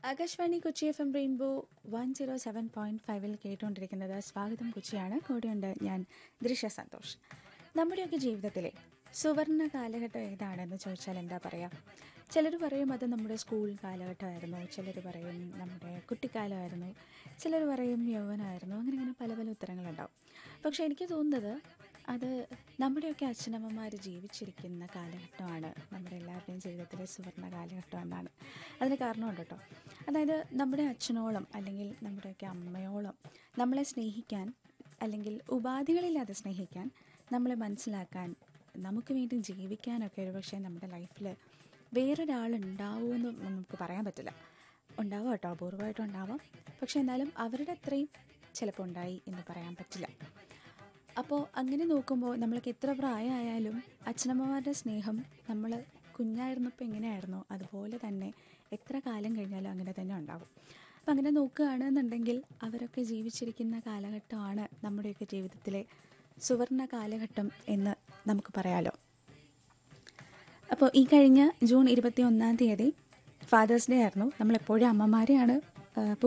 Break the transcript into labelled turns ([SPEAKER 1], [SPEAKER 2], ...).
[SPEAKER 1] Akashvani Kochi F M rainbow one zero seven point ഫൈവിൽ കേട്ടുകൊണ്ടിരിക്കുന്നത് സ്വാഗതം കൊച്ചിയാണ് കൂടെയുണ്ട് ഞാൻ ദൃശ്യ സന്തോഷ് നമ്മുടെയൊക്കെ ജീവിതത്തിലെ സുവർണ കാലഘട്ടം ഏതാണെന്ന് ചോദിച്ചാൽ എന്താ പറയുക ചിലർ പറയും അത് നമ്മുടെ സ്കൂൾ കാലഘട്ടമായിരുന്നു ചിലർ പറയും നമ്മുടെ കുട്ടിക്കാലമായിരുന്നു ചിലർ പറയും യൗവനമായിരുന്നു അങ്ങനെ അങ്ങനെ പല പല ഉത്തരങ്ങളുണ്ടാവും പക്ഷേ എനിക്ക് തോന്നുന്നത് അത് നമ്മുടെയൊക്കെ അച്ഛനമ്മമാർ ജീവിച്ചിരിക്കുന്ന കാലഘട്ടമാണ് നമ്മുടെ എല്ലാവരുടെയും ജീവിതത്തിലെ സുവർണ കാലഘട്ടം എന്നാണ് അതിന് കാരണമുണ്ട് കേട്ടോ അതായത് നമ്മുടെ അച്ഛനോളം അല്ലെങ്കിൽ നമ്മുടെയൊക്കെ അമ്മയോളം നമ്മളെ സ്നേഹിക്കാൻ അല്ലെങ്കിൽ ഉപാധികളില്ലാതെ സ്നേഹിക്കാൻ നമ്മളെ മനസ്സിലാക്കാൻ നമുക്ക് വേണ്ടി ജീവിക്കാനൊക്കെ ഒരു പക്ഷേ നമ്മുടെ ലൈഫിൽ വേറൊരാളുണ്ടാവുമെന്ന് നമുക്ക് പറയാൻ പറ്റില്ല ഉണ്ടാവും കേട്ടോ അപൂർവമായിട്ടും ഉണ്ടാവാം പക്ഷെ എന്നാലും അവരുടെ അത്രയും ചിലപ്പോൾ ഉണ്ടായി എന്ന് പറയാൻ പറ്റില്ല അപ്പോൾ അങ്ങനെ നോക്കുമ്പോൾ നമ്മൾക്ക് എത്ര പ്രായമായാലും അച്ഛനമ്മമാരുടെ സ്നേഹം നമ്മൾ കുഞ്ഞായിരുന്നപ്പോൾ എങ്ങനെയായിരുന്നോ അതുപോലെ തന്നെ എത്ര കാലം കഴിഞ്ഞാലും അങ്ങനെ തന്നെ ഉണ്ടാവും അപ്പം അങ്ങനെ നോക്കുകയാണെന്നുണ്ടെങ്കിൽ അവരൊക്കെ ജീവിച്ചിരിക്കുന്ന കാലഘട്ടമാണ് നമ്മുടെയൊക്കെ ജീവിതത്തിലെ സുവർണ കാലഘട്ടം എന്ന് നമുക്ക് പറയാലോ അപ്പോൾ ഈ കഴിഞ്ഞ ജൂൺ ഇരുപത്തി ഒന്നാം തീയതി ഫാദേഴ്സ് ഡേ ആയിരുന്നു നമ്മളെപ്പോഴും അമ്മമാരെയാണ്